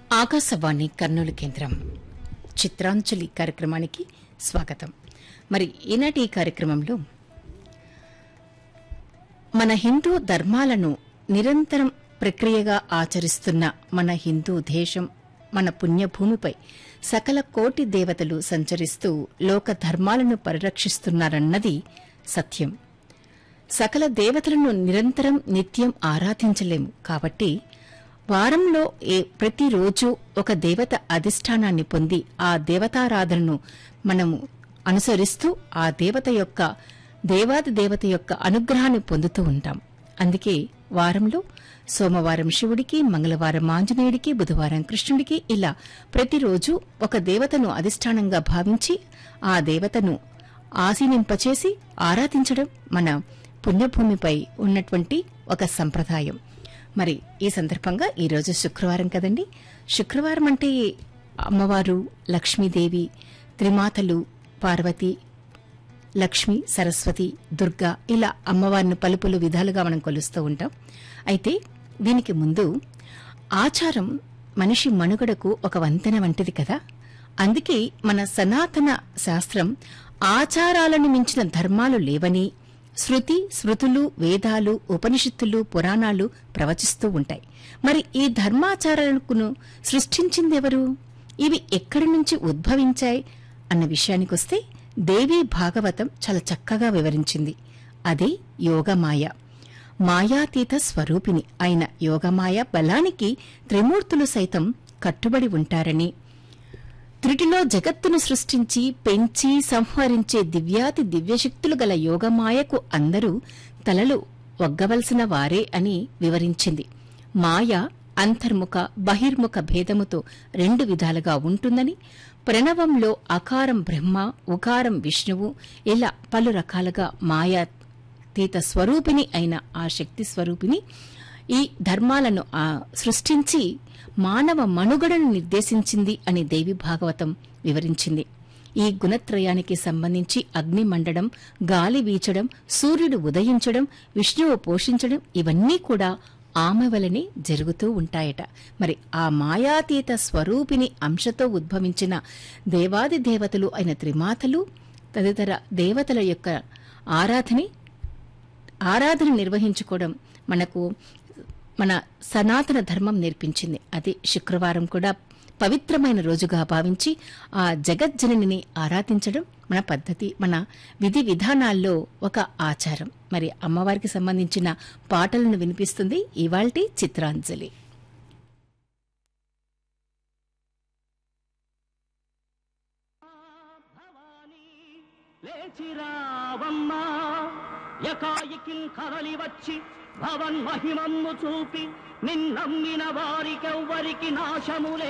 ఆకాశవాణి కర్నూలు కేంద్రం చిత్రాంజలి కార్యక్రమానికి స్వాగతం మరి ఈనాటి ఈ కార్యక్రమంలో మన హిందూ ధర్మాలను నిరంతరం ప్రక్రియగా ఆచరిస్తున్న మన హిందూ దేశం మన పుణ్యభూమిపై సకల కోటి దేవతలు సంచరిస్తూ లోక ధర్మాలను పరిరక్షిస్తున్నారన్నది సత్యం సకల దేవతలను నిరంతరం నిత్యం ఆరాధించలేము కాబట్టి వారంలో ఏ ప్రతిరోజు ఒక దేవత అధిష్టానాన్ని పొంది ఆ దేవతారాధనను మనము అనుసరిస్తూ ఆ దేవత యొక్క దేవాది దేవత యొక్క అనుగ్రహాన్ని పొందుతూ ఉంటాం అందుకే వారంలో సోమవారం శివుడికి మంగళవారం ఆంజనేయుడికి బుధవారం కృష్ణుడికి ఇలా ప్రతిరోజు ఒక దేవతను అధిష్టానంగా భావించి ఆ దేవతను ఆసీనింపచేసి ఆరాధించడం మన పుణ్యభూమిపై ఉన్నటువంటి ఒక సంప్రదాయం మరి ఈ సందర్భంగా ఈరోజు శుక్రవారం కదండి శుక్రవారం అంటే అమ్మవారు లక్ష్మీదేవి త్రిమాతలు పార్వతి లక్ష్మి సరస్వతి దుర్గా ఇలా అమ్మవారిని పలుపులు విధాలుగా మనం కొలుస్తూ ఉంటాం అయితే దీనికి ముందు ఆచారం మనిషి మనుగడకు ఒక వంతెన వంటిది కదా అందుకే మన సనాతన శాస్త్రం ఆచారాలను మించిన ధర్మాలు లేవని శృతి స్మృతులు వేదాలు ఉపనిషత్తులు పురాణాలు ప్రవచిస్తూ ఉంటాయి మరి ఈ ధర్మాచారాలను సృష్టించిందెవరు ఇవి ఎక్కడి నుంచి ఉద్భవించాయి అన్న విషయానికొస్తే దేవీ భాగవతం చాలా చక్కగా వివరించింది అదే యోగమాయ మాయాతీత స్వరూపిణి అయిన యోగమాయ బలానికి త్రిమూర్తులు సైతం కట్టుబడి ఉంటారని త్రిటిలో జగత్తును సృష్టించి పెంచి సంహరించే దివ్యాతి దివ్యశక్తులు గల యోగమాయకు అందరూ తలలు ఒగ్గవలసిన వారే అని వివరించింది మాయ అంతర్ముఖ బహిర్ముఖ భేదముతో రెండు విధాలుగా ఉంటుందని ప్రణవంలో అకారం బ్రహ్మ ఉకారం విష్ణువు ఇలా పలు రకాలుగా మాయాతీత స్వరూపిణి అయిన ఆ శక్తి స్వరూపిణి ఈ ధర్మాలను ఆ సృష్టించి మానవ మనుగడను నిర్దేశించింది అని దేవి భాగవతం వివరించింది ఈ గుణత్రయానికి సంబంధించి అగ్ని మండడం గాలి వీచడం సూర్యుడు ఉదయించడం విష్ణువు పోషించడం ఇవన్నీ కూడా ఆమె వలనే జరుగుతూ ఉంటాయట మరి ఆ మాయాతీత స్వరూపిణి అంశతో ఉద్భవించిన దేవాది దేవతలు అయిన త్రిమాతలు తదితర దేవతల యొక్క ఆరాధని ఆరాధన నిర్వహించుకోవడం మనకు మన సనాతన ధర్మం నేర్పించింది అది శుక్రవారం కూడా పవిత్రమైన రోజుగా భావించి ఆ జగజ్జననిని ఆరాధించడం మన పద్ధతి మన విధి విధానాల్లో ఒక ఆచారం మరి అమ్మవారికి సంబంధించిన పాటలను వినిపిస్తుంది ఇవాల్టి చిత్రాంజలి లేచిరావమ్మా యకాయికిన్ కదలి వచ్చి భవన్ మహిమమ్ము చూపి నిన్నమ్మిన వారికెవ్వరికి నాశములే